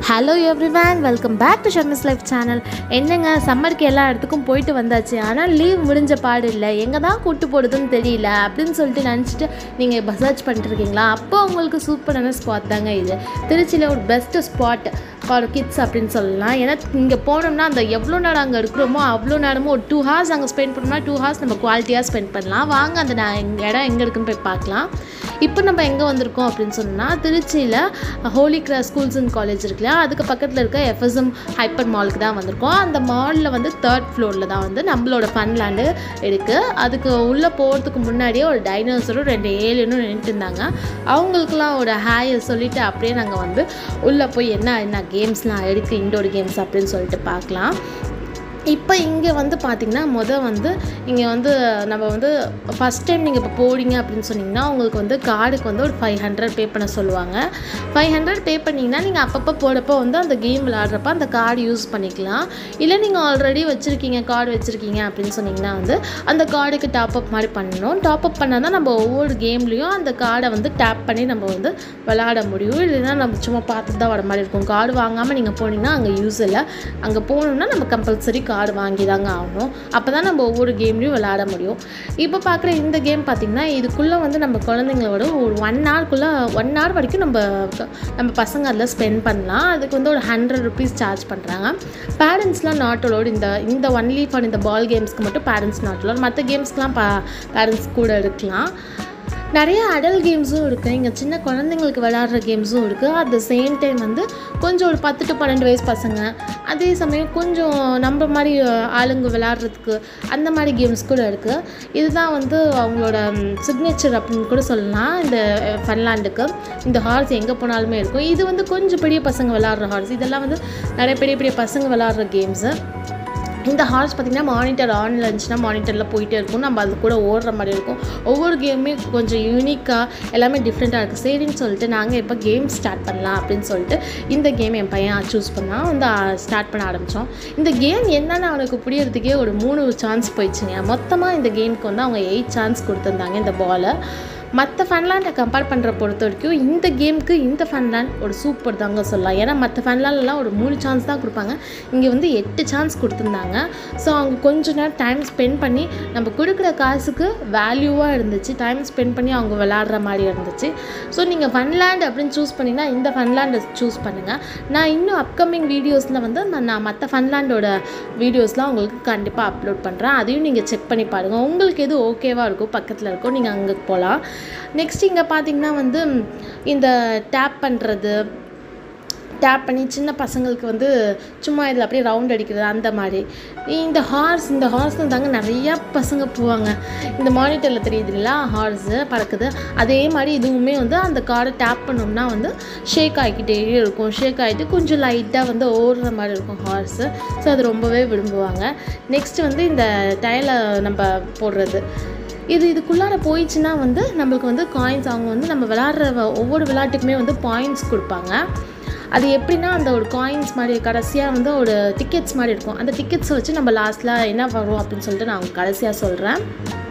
hello everyone welcome back to Sharmi's life channel என்னங்க சம்மருக்கு எல்லா இடத்துக்கும் போயிட்டு வந்தாச்சு ஆனால் லீவ் முடிஞ்ச பாடு இல்லை எங்கே தான் கூட்டு போடுதுன்னு தெரியல அப்படின்னு சொல்லிட்டு நினச்சிட்டு நீங்கள் இப்போ சர்ச் பண்ணிட்டு இருக்கீங்களா அப்போ உங்களுக்கு சூப்பரான ஸ்பாட் தாங்க இது திருச்சியில் ஒரு பெஸ்ட்டு ஸ்பாட் ஃபார் கிட்ஸ் அப்படின்னு சொல்லலாம் ஏன்னா இங்கே போனோம்னா அந்த எவ்வளோ நேரம் அங்கே இருக்கிறோமோ அவ்வளோ நேரமும் ஒரு டூ ஹவர்ஸ் அங்கே ஸ்பெண்ட் பண்ணோம்னா டூ ஹவர்ஸ் நம்ம குவாலிட்டியாக ஸ்பெண்ட் பண்ணலாம் வாங்க அந்த ந- எங்க இடம் எங்கே இருக்குன்னு போய் பார்க்கலாம் இப்போ நம்ம எங்கே வந்திருக்கோம் அப்படின்னு சொன்னால் திருச்சியில் Holy Cross schools and college இருக்குல்ல அதுக்கு பக்கத்தில் இருக்க எஃப்எஸ்எம் ஹைப்பர் மாலுக்கு தான் வந்திருக்கோம் அந்த மாலில் வந்து தேர்ட் ஃப்ளோரில் தான் வந்து நம்மளோட ஃபன்லேண்டு இருக்குது அதுக்கு உள்ளே போகிறதுக்கு முன்னாடியே ஒரு டைனோசரும் ரெண்டு ஏலியனும் நின்றுட்டு இருந்தாங்க அவங்களுக்குலாம் ஒரு ஹாயை சொல்லிவிட்டு அப்படியே நாங்கள் வந்து உள்ளே போய் என்ன என்ன கேம்ஸ்லாம் இருக்குது இண்டோர் கேம்ஸ் அப்படின்னு சொல்லிட்டு பார்க்கலாம் இப்போ இங்கே வந்து பார்த்திங்கன்னா மொதல் வந்து இங்கே வந்து நம்ம வந்து ஃபஸ்ட் டைம் நீங்கள் இப்போ போறீங்க அப்படின்னு சொன்னீங்கன்னா உங்களுக்கு வந்து கார்டுக்கு வந்து ஒரு ஃபைவ் ஹண்ட்ரட் பே பண்ண சொல்லுவாங்க ஃபைவ் ஹண்ட்ரட் பே பண்ணிங்கன்னா நீங்கள் அப்பப்போ போகிறப்போ வந்து அந்த கேம் விளாட்றப்ப அந்த கார்டு யூஸ் பண்ணிக்கலாம் இல்லை நீங்கள் ஆல்ரெடி வச்சுருக்கீங்க கார்டு வச்சுருக்கீங்க அப்படின்னு சொன்னீங்கன்னா வந்து அந்த கார்டுக்கு டாப் அப் மாதிரி பண்ணணும் டாப் அப் பண்ணால் தான் நம்ம ஒவ்வொரு கேம்லேயும் அந்த கார்டை வந்து டேப் பண்ணி நம்ம வந்து விளாட முடியும் இல்லைன்னா நம்ம சும்மா பார்த்துட்டு தான் வர மாதிரி இருக்கும் கார்டு வாங்காமல் நீங்கள் போனீங்கன்னா அங்கே யூஸ் இல்லை அங்கே போகணுன்னா நம்ம கம்பல்சரி கார்டு வாங்கி தாங்க ஆகணும் அப்போ தான் நம்ம ஒவ்வொரு கேம்லேயும் விளாட முடியும் இப்போ பார்க்குற இந்த கேம் பார்த்திங்கன்னா இதுக்குள்ளே வந்து நம்ம குழந்தைங்களோட ஒரு ஒன் ஹவர்க்குள்ளே ஒன் ஹவர் வரைக்கும் நம்ம நம்ம பசங்க அதில் ஸ்பெண்ட் பண்ணலாம் அதுக்கு வந்து ஒரு ஹண்ட்ரட் ருபீஸ் சார்ஜ் பண்ணுறாங்க பேரண்ட்ஸ்லாம் நாட் அலோடு இந்த இந்த ஒன்லி ஃபார் இந்த பால் கேம்ஸ்க்கு மட்டும் பேரண்ட்ஸ் நாட் அலோடு மற்ற கேம்ஸ்க்கெலாம் பா பேரண்ட்ஸ் கூட இருக்கலாம் நிறைய அடல் கேம்ஸும் இருக்குது இங்கே சின்ன குழந்தைங்களுக்கு விளையாடுற கேம்ஸும் இருக்குது அட் த சேம் டைம் வந்து கொஞ்சம் ஒரு பத்து டு பன்னெண்டு வயசு பசங்க அதே சமயம் கொஞ்சம் நம்ம மாதிரி அஹ், ஆளுங்க விளையாடுறதுக்கு அந்த மாதிரி கேம்ஸ் கூட இருக்குது இதுதான் வந்து அவங்களோட சிக்னேச்சர் அப்படின்னு கூட சொல்லலாம் இந்த ஃபன்லாண்டுக்கு இந்த ஹார்ஸ் எங்கே போனாலுமே இருக்கும் இது வந்து கொஞ்சம் பெரிய பசங்க விளையாடுற ஹார்ஸ் இதெல்லாம் வந்து நிறைய பெரிய பெரிய பசங்க விளையாடுற கேம்ஸு இந்த ஹார்ஸ் பார்த்திங்கன்னா மானிட்டர் ஆனில் இருந்துச்சுன்னா மானிட்டரில் போயிட்டே இருக்கும் நம்ம அது கூட ஓடுற மாதிரி இருக்கும் ஒவ்வொரு கேமுமே கொஞ்சம் யூனிக்காக எல்லாமே டிஃப்ரெண்ட்டாக இருக்குது சரின்னு சொல்லிட்டு நாங்கள் இப்போ கேம் ஸ்டார்ட் பண்ணலாம் அப்படின்னு சொல்லிட்டு இந்த கேம் என் பையன் சூஸ் பண்ணால் வந்து ஸ்டார்ட் பண்ண ஆரம்பித்தோம் இந்த கேம் என்னென்னு அவனுக்கு புரியறதுக்கே ஒரு மூணு சான்ஸ் போயிடுச்சுங்க மொத்தமாக இந்த கேமுக்கு வந்து அவங்க எயிட் சான்ஸ் கொடுத்துருந்தாங்க இந்த பாலை மற்ற ஃபன்லேண்டை கம்பேர் பண்ணுற பொறுத்த வரைக்கும் இந்த கேமுக்கு இந்த ஃபன்லேண்ட் ஒரு சூப்பர் தாங்க சொல்லலாம் ஏன்னா மற்ற ஃபன்லேண்ட்லாம் ஒரு மூணு சான்ஸ் தான் கொடுப்பாங்க இங்கே வந்து எட்டு சான்ஸ் கொடுத்துருந்தாங்க ஸோ அவங்க கொஞ்ச நேரம் டைம் ஸ்பெண்ட் பண்ணி நம்ம கொடுக்குற காசுக்கு வேல்யூவாக இருந்துச்சு டைம் ஸ்பெண்ட் பண்ணி அவங்க விளாடுற மாதிரி இருந்துச்சு ஸோ நீங்கள் ஃபன்லேண்ட் அப்படின்னு சூஸ் பண்ணிங்கன்னா இந்த ஃபன்லேண்டை சூஸ் பண்ணுங்கள் நான் இன்னும் அப்கமிங் வீடியோஸில் வந்து நான் நான் மற்ற ஃபன்லேண்டோட வீடியோஸ்லாம் உங்களுக்கு கண்டிப்பாக அப்லோட் பண்ணுறேன் அதையும் நீங்கள் செக் பண்ணி பாருங்கள் உங்களுக்கு எது ஓகேவாக இருக்கோ பக்கத்தில் இருக்கோ நீங்கள் அங்கே போகலாம் நெக்ஸ்ட் இங்கே பார்த்தீங்கன்னா வந்து இந்த டேப் பண்ணுறது டேப் பண்ணி சின்ன பசங்களுக்கு வந்து சும்மா இதில் அப்படியே ரவுண்ட் அடிக்கிறது அந்த மாதிரி இந்த ஹார்ஸ் இந்த ஹார்ஸில் தாங்க நிறையா பசங்க போவாங்க இந்த மானிட்டரில் தெரியுதுங்களா ஹார்ஸு பறக்குது அதே மாதிரி இதுவுமே வந்து அந்த காரை டேப் பண்ணோம்னா வந்து ஷேக் ஆகிக்கிட்டே இருக்கும் ஷேக் ஆகிட்டு கொஞ்சம் லைட்டாக வந்து ஓடுற மாதிரி இருக்கும் ஹார்ஸு ஸோ அது ரொம்பவே விரும்புவாங்க நெக்ஸ்ட் வந்து இந்த டயலை நம்ம போடுறது இது இதுக்குள்ளார போயிடுச்சுன்னா வந்து நம்மளுக்கு வந்து காயின்ஸ் அவங்க வந்து நம்ம விளாட்ற வ- ஒவ்வொரு விளையாட்டுக்குமே வந்து பாயிண்ட்ஸ் கொடுப்பாங்க அது எப்படின்னா அந்த ஒரு காயின்ஸ் மாதிரி கடைசியாக வந்து ஒரு டிக்கெட்ஸ் மாதிரி இருக்கும் அந்த டிக்கெட்ஸை வச்சு நம்ம லாஸ்ட்டில் என்ன வரும் அப்படின்னு சொல்லிட்டு நான் உங்களுக்கு கடைசியாக சொல்கிறேன்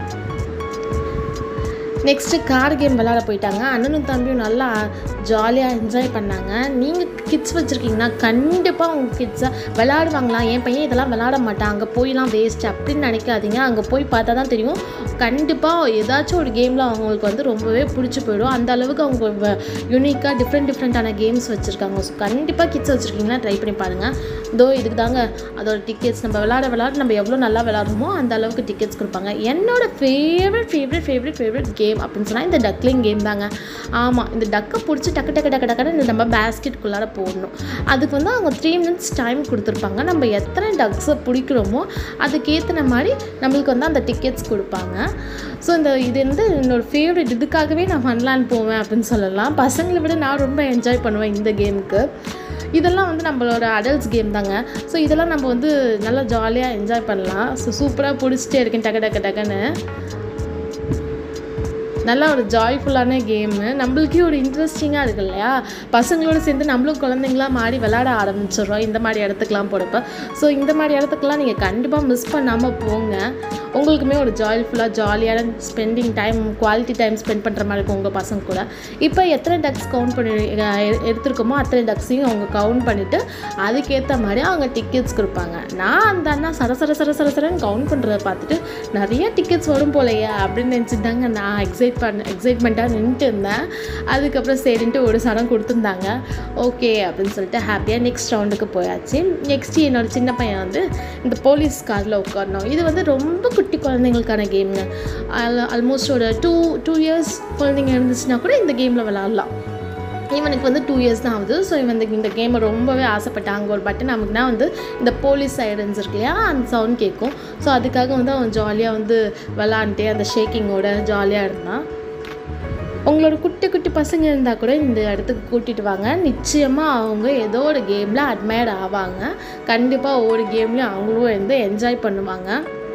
நெக்ஸ்ட்டு கார் கேம் விளாட போயிட்டாங்க அண்ணனும் தம்பியும் நல்லா ஜாலியாக என்ஜாய் பண்ணாங்க நீங்கள் கிட்ஸ் வச்சுருக்கீங்கன்னா கண்டிப்பாக உங்கள் கிட்ஸை விளாடுவாங்களா என் பையன் இதெல்லாம் விளாட மாட்டான் அங்கே போயெல்லாம் வேஸ்ட் அப்படின்னு நினைக்காதீங்க அங்கே போய் பார்த்தா தான் தெரியும் கண்டிப்பாக ஏதாச்சும் ஒரு கேமில் அவங்களுக்கு வந்து ரொம்பவே பிடிச்சி போயிடும் அந்த அளவுக்கு அவங்க யூனிக்காக டிஃப்ரெண்ட் டிஃப்ரெண்ட்டான கேம்ஸ் வச்சுருக்காங்க ஸோ கண்டிப்பாக கிட்ஸ் வச்சுருக்கீங்கன்னா ட்ரை பண்ணி பாருங்கள் இதோ இதுக்கு தாங்க அதோட டிக்கெட்ஸ் நம்ம விளாட விளாட நம்ம எவ்வளோ நல்லா விளாட்றோமோ அந்த அளவுக்கு டிக்கெட்ஸ் கொடுப்பாங்க என்னோட favourite favourite favourite favourite game அப்படின்னு சொன்னால் இந்த டக்லிங் கேம் தாங்க ஆமாம் இந்த டக்கை பிடிச்சி டக்கு டக்கு டக்கு டக்குன்னு இந்த நம்ம பேஸ்கெட்குள்ளார போடணும் அதுக்கு வந்து அவங்க த்ரீ மினிட்ஸ் டைம் கொடுத்துருப்பாங்க நம்ம எத்தனை டக்ஸை பிடிக்கிறோமோ அதுக்கேற்றின மாதிரி நம்மளுக்கு வந்து அந்த டிக்கெட்ஸ் கொடுப்பாங்க ஸோ இந்த இது வந்து என்னோட ஃபேவரட் இதுக்காகவே நான் ஃபன்லாண்ட் போவேன் அப்படின்னு சொல்லலாம் பசங்களை விட நான் ரொம்ப என்ஜாய் பண்ணுவேன் இந்த கேமுக்கு இதெல்லாம் வந்து நம்மளோட அடல்ட்ஸ் கேம் தாங்க ஸோ இதெல்லாம் நம்ம வந்து நல்லா ஜாலியாக என்ஜாய் பண்ணலாம் ஸோ சூப்பராக பிடிச்சிட்டே இருக்கேன் டக்கு டக்கு டக்குன்னு நல்லா ஒரு ஜாய்ஃபுல்லான கேமு நம்மளுக்கே ஒரு இன்ட்ரெஸ்டிங்காக இருக்கு இல்லையா பசங்களோட சேர்ந்து நம்மளும் குழந்தைங்களா மாறி விளாட ஆரம்பிச்சிடுறோம் இந்த மாதிரி இடத்துக்குலாம் போகிறப்ப ஸோ இந்த மாதிரி இடத்துக்குலாம் நீங்கள் கண்டிப்பாக மிஸ் பண்ணாமல் போங்க உங்களுக்குமே ஒரு ஜாய்ஃபுல்லாக ஜாலியான spending time quality time spend பண்ணுற மாதிரி இருக்கும் உங்கள் பசங்க கூட இப்போ எத்தனை டக்ஸ் கவுண்ட் பண்ணி அஹ் எ- எடுத்திருக்கோமோ அத்தனை டக்ஸையும் அவங்க கவுண்ட் பண்ணிவிட்டு அதுக்கேற்ற மாதிரி அவங்க டிக்கெட்ஸ் கொடுப்பாங்க நான் அந்த அண்ணா சர சர சர சர சரன்னு கவுண்ட் பண்ணுறத பார்த்துட்டு நிறைய டிக்கெட்ஸ் வரும் போலையா அப்படின்னு நினச்சிட்டாங்க நான் எக்ஸைட் பண்ண எக்ஸைட்மெண்ட்டாக நின்றுட்டு இருந்தேன் அதுக்கப்புறம் சரின்ட்டு ஒரு சரம் கொடுத்துருந்தாங்க ஓகே அப்படின்னு சொல்லிட்டு ஹாப்பியாக நெக்ஸ்ட் ரவுண்டுக்கு போயாச்சு நெக்ஸ்ட் என்னோட சின்ன பையன் வந்து இந்த போலீஸ் காரில் உட்காரணும் இது வந்து ரொம்ப குட்டி குழந்தைங்களுக்கான கேமுங்க ஆல்மோஸ்ட் ஒரு டூ டூ இயர்ஸ் குழந்தைங்க இருந்துச்சுன்னா கூட இந்த கேமில் விளாட்லாம் இவனுக்கு வந்து டூ இயர்ஸ் தான் ஆகுது ஸோ இவன் இந்த- இந்த கேமை ரொம்பவே ஆசைப்பட்டான் அங்கே ஒரு பட்டன் நமக்குனா வந்து இந்த போலீஸ் சைரன்ஸ் இருக்கு இல்லையா அந்த சவுண்ட் கேட்கும் ஸோ அதுக்காக வந்து அவன் ஜாலியாக வந்து விளாண்டுட்டே அந்த ஷேக்கிங்கோட ஜாலியாக இருந்தான் உங்களோட குட்டி குட்டி பசங்க இருந்தால் கூட இந்த இடத்துக்கு கூட்டிகிட்டு வாங்க நிச்சயமாக அவங்க ஏதோ ஒரு கேமில் அட்மையர் ஆவாங்க கண்டிப்பாக ஒவ்வொரு கேம்லேயும் அவங்களும் வந்து என்ஜாய் பண்ணுவாங்க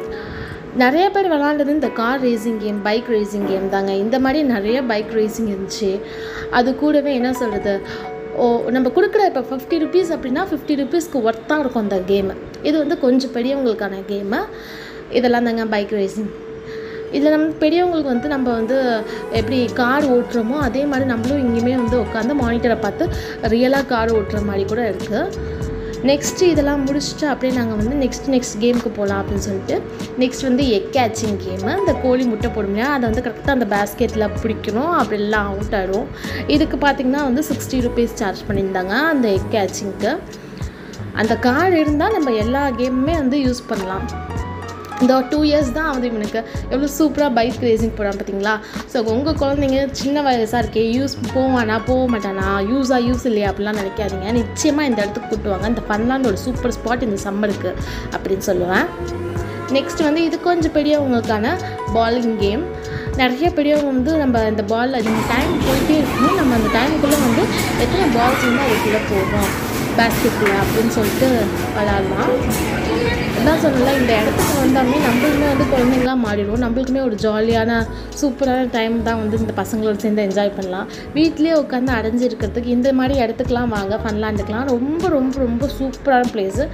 நிறைய பேர் விளாண்டது இந்த car racing game bike racing game தாங்க இந்த மாதிரி நிறைய பைக் ரேசிங் இருந்துச்சு அது கூடவே என்ன சொல்கிறது ஓ நம்ம கொடுக்குற இப்போ ஃபிஃப்டி ருபீஸ் அப்படின்னா ஃபிஃப்டி ருபீஸ்க்கு ஒர்த்தாக இருக்கும் அந்த கேமு இது வந்து கொஞ்சம் பெரியவங்களுக்கான கேமு இதெல்லாம் தாங்க பைக் ரேசிங் இதில் நம்ம பெரியவங்களுக்கு வந்து நம்ம வந்து எப்படி கார் ஓட்டுறோமோ அதே மாதிரி நம்மளும் இங்கேயுமே வந்து உட்காந்து மானிட்டரை பார்த்து ரியலாக கார் ஓட்டுற மாதிரி கூட இருக்குது நெக்ஸ்ட்டு இதெல்லாம் முடிச்சுட்டு அப்படியே நாங்கள் வந்து நெக்ஸ்ட் நெக்ஸ்ட் கேமுக்கு போகலாம் அப்படின்னு சொல்லிட்டு நெக்ஸ்ட் வந்து எக் கேச்சிங் கேமு அந்த கோழி முட்டை போடும் இல்லையா அதை வந்து கரெக்டாக அந்த பேஸ்கெட்டில் பிடிக்கணும் அப்படி எல்லாம் அவுட் ஆயிடும் இதுக்கு பார்த்திங்கன்னா வந்து சிக்ஸ்டி ருபீஸ் சார்ஜ் பண்ணியிருந்தாங்க அந்த எக் கேச்சிங்க்கு அந்த கார்டு இருந்தால் நம்ம எல்லா கேமுமே வந்து யூஸ் பண்ணலாம் இந்த டூ இயர்ஸ் தான் வந்து இவனுக்கு எவ்வளோ சூப்பராக பைக் ரேசிங் போகிறான் பார்த்தீங்களா ஸோ உங்கள் குழந்தைங்க சின்ன வயசாக இருக்கே யூஸ் போவானா போக மாட்டானா யூஸா யூஸ் இல்லையா அப்படிலாம் நினைக்காதீங்க நிச்சயமாக இந்த இடத்துக்கு கூட்டுவாங்க இந்த ஃபன்லாண்ட் ஒரு சூப்பர் ஸ்பாட் இந்த சம்மருக்கு அப்படின்னு சொல்லுவேன் நெக்ஸ்ட் வந்து இது கொஞ்சம் பெரியவங்களுக்கான பாலிங் கேம் நிறைய பெரியவங்க வந்து நம்ம இந்த பால் இந்த டைம் போயிட்டே இருக்கணும் நம்ம அந்த டைமுக்குள்ளே வந்து எத்தனை பால்ஸ் வந்து அதுக்குள்ளே போகும் பேஸ்கெட்டில் அப்படின்னு சொல்லிட்டு விளாட்லாம் அதான் சொன்னல இந்த இடத்துக்கு வந்தாமே நம்மளுமே வந்து குழந்தைங்களா மாறிடுவோம் நம்மளுக்குமே ஒரு ஜாலியான சூப்பரான டைம் தான் வந்து இந்த பசங்களோட சேர்ந்து என்ஜாய் பண்ணலாம் வீட்லேயே உட்காந்து அடைஞ்சு இருக்கிறதுக்கு இந்த மாதிரி இடத்துக்குலாம் வாங்க ஃபன்லாண்டுக்கெலாம் ரொம்ப ரொம்ப ரொம்ப சூப்பரான பிளேஸு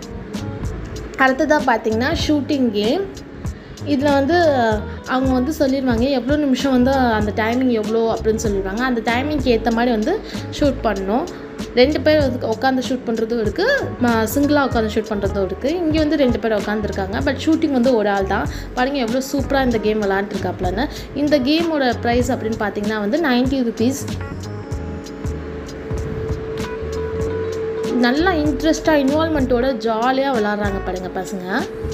அடுத்ததாக பார்த்தீங்கன்னா ஷூட்டிங் கேம் இதில் வந்து அவங்க வந்து சொல்லிடுவாங்க எவ்வளோ நிமிஷம் வந்து அந்த டைமிங் எவ்வளோ அப்படின்னு சொல்லிடுவாங்க அந்த டைமிங்க்கு ஏற்ற மாதிரி வந்து ஷூட் பண்ணணும் ரெண்டு பேர் வந்து உட்காந்து ஷூட் பண்ணுறதும் இருக்குது சிங்கிளாக உட்காந்து ஷூட் பண்ணுறதும் இருக்குது இங்கே வந்து ரெண்டு பேர் உட்காந்துருக்காங்க பட் ஷூட்டிங் வந்து ஒரு ஆள் தான் பாருங்கள் எவ்வளோ சூப்பராக இந்த கேம் விளாண்டுருக்காப்லன்னு இந்த கேமோட ப்ரைஸ் அப்படின்னு பார்த்தீங்கன்னா வந்து 90 ருபீஸ் நல்லா இன்ட்ரெஸ்டாக இன்வால்மெண்ட்டோட ஜாலியாக விளாட்றாங்க பாருங்க பசங்க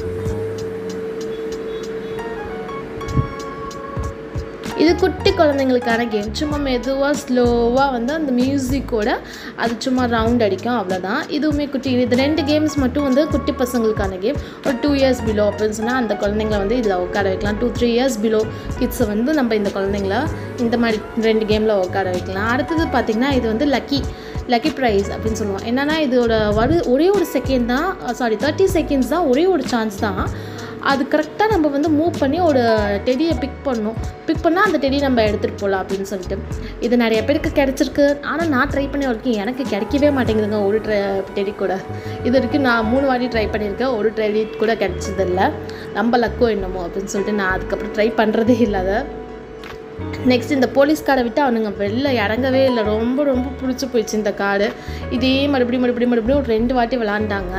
இது குட்டி குழந்தைங்களுக்கான கேம் சும்மா மெதுவாக ஸ்லோவாக வந்து அந்த மியூசிக்கோட அது சும்மா ரவுண்ட் அடிக்கும் அவ்வளோதான் இதுவுமே குட்டி இது ரெண்டு கேம்ஸ் மட்டும் வந்து குட்டி பசங்களுக்கான கேம் ஒரு டூ இயர்ஸ் பிலோ அப்படின்னு சொன்னால் அந்த குழந்தைங்கள வந்து இதில் உட்கார வைக்கலாம் டூ த்ரீ இயர்ஸ் பிலோ கிட்ஸை வந்து நம்ம இந்த குழந்தைங்கள இந்த மாதிரி ரெண்டு கேமில் உட்கார வைக்கலாம் அடுத்தது பார்த்திங்கன்னா இது வந்து லக்கி லக்கி ப்ரைஸ் அப்படின்னு சொல்லுவோம் என்னென்னா இதோட வரு ஒரே ஒரு செகண்ட் தான் சாரி தேர்ட்டி செகண்ட்ஸ் தான் ஒரே ஒரு சான்ஸ் தான் அது கரெக்டாக நம்ம வந்து மூவ் பண்ணி ஒரு டெடியை பிக் பண்ணணும் பிக் பண்ணால் அந்த டெடி நம்ம எடுத்துகிட்டு போகலாம் அப்படின்னு சொல்லிட்டு இது நிறைய பேருக்கு கிடச்சிருக்கு ஆனால் நான் ட்ரை பண்ணி வரைக்கும் எனக்கு கிடைக்கவே மாட்டேங்குதுங்க ஒரு ட்ரை டெடி கூட இது வரைக்கும் நான் மூணு வாட்டி ட்ரை பண்ணியிருக்கேன் ஒரு டெடி கூட கிடச்சதில்ல நம்ம லக்கோ என்னமோ அப்படின்னு சொல்லிட்டு நான் அதுக்கப்புறம் ட்ரை பண்ணுறதே இல்லை அதை நெக்ஸ்ட் இந்த போலீஸ் கார்டை விட்டு அவனுங்க வெளில இறங்கவே இல்லை ரொம்ப ரொம்ப பிடிச்சி போயிடுச்சு இந்த கார்டு இதே மறுபடியும் மறுபடியும் மறுபடியும் ஒரு ரெண்டு வாட்டி விளாண்டாங்க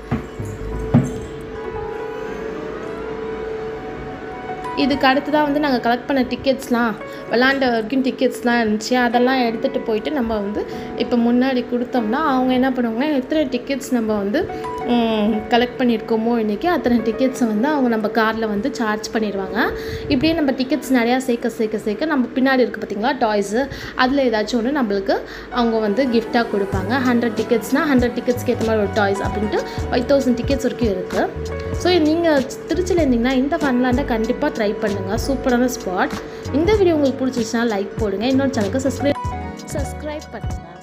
இதுக்கு அடுத்ததாக வந்து நாங்கள் கலெக்ட் பண்ண டிக்கெட்ஸ்லாம் விளாண்ட வரைக்கும் டிக்கெட்ஸ்லாம் இருந்துச்சு அதெல்லாம் எடுத்துகிட்டு போயிட்டு நம்ம வந்து இப்போ முன்னாடி கொடுத்தோம்னா அவங்க என்ன பண்ணுவாங்கன்னா எத்தனை டிக்கெட்ஸ் நம்ம வந்து கலெக்ட் பண்ணியிருக்கோமோ இன்றைக்கி அத்தனை டிக்கெட்ஸை வந்து அவங்க நம்ம காரில் வந்து சார்ஜ் பண்ணிடுவாங்க இப்படியே நம்ம டிக்கெட்ஸ் நிறையா சேர்க்க சேர்க்க சேர்க்க நம்ம பின்னாடி இருக்குது பார்த்தீங்களா டாய்ஸு அதில் ஏதாச்சும் ஒன்று நம்மளுக்கு அவங்க வந்து கிஃப்டாக கொடுப்பாங்க ஹண்ட்ரட் டிக்கெட்ஸ்னால் ஹண்ட்ரட் டிக்கெட்ஸ்க்கு ஏற்ற மாதிரி ஒரு டாய்ஸ் அப்படின்ட்டு ஃபைவ் தௌசண்ட் டிக்கெட்ஸ் வரைக்கும் இருக்குது ஸோ நீங்கள் திருச்சியில் இருந்தீங்கன்னா இந்த ஃபன்லாண்டை கண்டிப்பாக ட்ரை பண்ணுங்கள் சூப்பரான ஸ்பாட் இந்த வீடியோ உங்களுக்கு பிடிச்சிச்சுன்னா லைக் போடுங்க இன்னொரு சேனலுக்கு சப்ஸ்கிரைப் சப்ஸ்கிரைப் பண்ணுங்கள்